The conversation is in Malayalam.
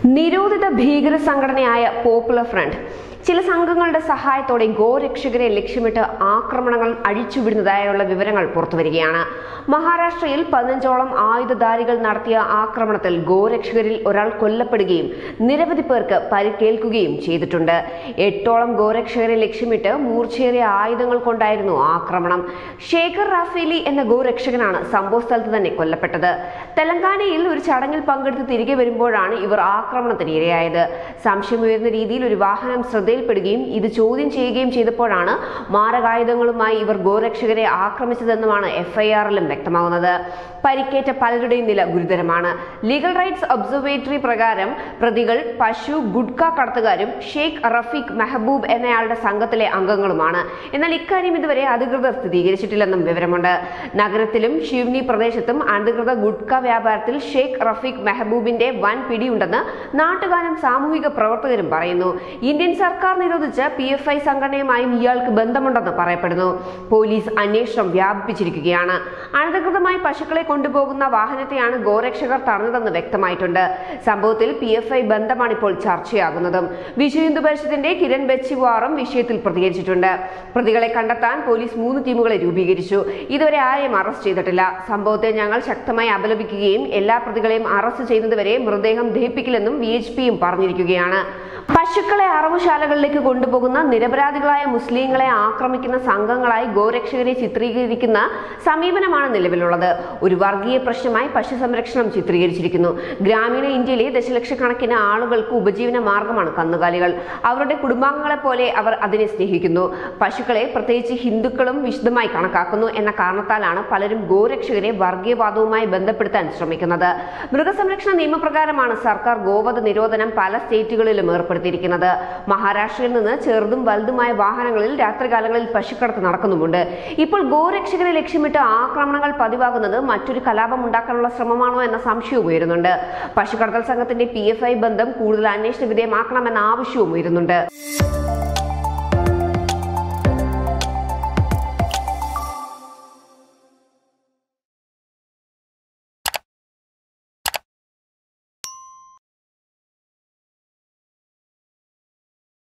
നിരോധിത ഭീകര സംഘടനയായ പോപ്പുലർ ഫ്രണ്ട് ചില സംഘങ്ങളുടെ സഹായത്തോടെ ഗോരക്ഷകരെ ലക്ഷ്യമിട്ട് ആക്രമണങ്ങൾ അഴിച്ചുവിടുന്നതായുള്ള വിവരങ്ങൾ പുറത്തുവരികയാണ് മഹാരാഷ്ട്രയിൽ പതിനഞ്ചോളം ആയുധധാരികൾ നടത്തിയ ആക്രമണത്തിൽ ഗോരക്ഷകരിൽ ഒരാൾ കൊല്ലപ്പെടുകയും നിരവധി പേർക്ക് പരിക്കേൽക്കുകയും ചെയ്തിട്ടുണ്ട് എട്ടോളം ഗോരക്ഷകരെ ലക്ഷ്യമിട്ട് മൂർച്ചയേറിയ ആയുധങ്ങൾ കൊണ്ടായിരുന്നു ആക്രമണം ശേഖർ റാഫേലി എന്ന ഗോരക്ഷകനാണ് സംഭവ സ്ഥലത്ത് തന്നെ കൊല്ലപ്പെട്ടത് തെലങ്കാനയിൽ ഒരു ചടങ്ങിൽ പങ്കെടുത്ത് തിരികെ വരുമ്പോഴാണ് ഇവർ ആക്രമണത്തിന് ഇരയായത് സംശയമുയർന്ന രീതിയിൽ ഒരു വാഹനം ശ്രദ്ധയിൽപ്പെടുകയും ഇത് ചോദ്യം ചെയ്യുകയും ചെയ്തപ്പോഴാണ് മാരകായുധങ്ങളുമായി ഇവർ ഗോരക്ഷകരെ ആക്രമിച്ചതെന്നുമാണ് എഫ്ഐആറിലും വ്യക്തമാകുന്നത് പരിക്കേറ്റ പലരുടെയും നില ഗുരുതരമാണ് ലീഗൽ റൈറ്റ്സ് ഒബ്സർവേറ്ററി പ്രകാരം പ്രതികൾ പശു ഗുഡ്ക കടത്തുകാരും ഷെയ്ഖ് റഫീഖ് മെഹബൂബ് എന്നയാളുടെ സംഘത്തിലെ അംഗങ്ങളുമാണ് എന്നാൽ ഇക്കാര്യം ഇതുവരെ അധികൃതർ സ്ഥിരീകരിച്ചിട്ടില്ലെന്നും വിവരമുണ്ട് നഗരത്തിലും ഷിവ്നി പ്രദേശത്തും അനധികൃത ഗുഡ്ക വ്യാപാരത്തിൽ ഷെയ്ഖ് റഫീഖ് മെഹബൂബിന്റെ വൻ പിടിയുണ്ടെന്ന് നാട്ടുകാരും സാമൂഹിക പ്രവർത്തകരും പറയുന്നു ഇന്ത്യൻ സർക്കാർ നിരോധിച്ച പി എഫ് ഐ സംഘടനയുമായും ഇയാൾക്ക് ബന്ധമുണ്ടെന്ന് പറയപ്പെടുന്നു പോലീസ് അന്വേഷണം വ്യാപിപ്പിച്ചിരിക്കുകയാണ് അനധികൃതമായി പശുക്കളെ കൊണ്ടുപോകുന്ന വാഹനത്തെയാണ് ഗോരക്ഷകർ തടഞ്ഞതെന്ന് വ്യക്തമായിട്ടുണ്ട് സംഭവത്തിൽ പി എഫ് ഐ ബന്ധമാണ് ഇപ്പോൾ ചർച്ചയാകുന്നതും വിശ്വ ഹിന്ദു പരിഷത്തിന്റെ കിരൺ ബെച്ചിവാറും വിഷയത്തിൽ പ്രതികരിച്ചിട്ടുണ്ട് പ്രതികളെ കണ്ടെത്താൻ പോലീസ് മൂന്ന് ടീമുകളെ രൂപീകരിച്ചു ഇതുവരെ ആരെയും അറസ്റ്റ് ചെയ്തിട്ടില്ല സംഭവത്തെ ഞങ്ങൾ ശക്തമായി അപലപിക്കുകയും എല്ലാ പ്രതികളെയും അറസ്റ്റ് ചെയ്യുന്നതുവരെ മൃതദേഹം ദഹിപ്പിക്കില്ലെന്നും വി എച്ച് പിയും പറഞ്ഞിരിക്കുകയാണ് പശുക്കളെ അറവുശാലകളിലേക്ക് കൊണ്ടുപോകുന്ന നിരപരാധികളായ മുസ്ലിങ്ങളെ ആക്രമിക്കുന്ന സംഘങ്ങളായി ഗോരക്ഷകരെ ചിത്രീകരിക്കുന്ന സമീപനമാണ് നിലവിലുള്ളത് ഒരു വർഗീയ പ്രശ്നമായി പശു സംരക്ഷണം ചിത്രീകരിച്ചിരിക്കുന്നു ഗ്രാമീണ ഇന്ത്യയിലെ ദശലക്ഷക്കണക്കിന് ആളുകൾക്ക് ഉപജീവന മാർഗമാണ് കന്നുകാലികൾ അവരുടെ കുടുംബാംഗങ്ങളെ പോലെ അവർ അതിനെ സ്നേഹിക്കുന്നു പശുക്കളെ പ്രത്യേകിച്ച് ഹിന്ദുക്കളും വിശുദ്ധമായി കണക്കാക്കുന്നു എന്ന കാരണത്താലാണ് പലരും ഗോരക്ഷകരെ വർഗീയവാദവുമായി ബന്ധപ്പെടുത്താൻ ശ്രമിക്കുന്നത് മൃഗസംരക്ഷണ നിയമപ്രകാരമാണ് സർക്കാർ ഗോവധ നിരോധനം പല സ്റ്റേറ്റുകളിലും ഏർപ്പെടുത്തിയിരിക്കുന്നത് മഹാരാഷ്ട്രയിൽ നിന്ന് ചെറുതും വലുതുമായ വാഹനങ്ങളിൽ രാത്രികാലങ്ങളിൽ പശുക്കടത്ത് നടക്കുന്നുമുണ്ട് ഇപ്പോൾ ഗോരക്ഷകരെ ലക്ഷ്യമിട്ട് ആക്രമണങ്ങൾ പതിവാകുന്നത് മറ്റൊരു കലാപം ഉണ്ടാക്കാനുള്ള ശ്രമമാണോ എന്ന സംശയവും ഉയരുന്നുണ്ട് പശുക്കടത്തൽ സംഘത്തിന്റെ പി ബന്ധം കൂടുതൽ അന്വേഷണ വിധേയമാക്കണമെന്ന ആവശ്യവും ഉയരുന്നുണ്ട്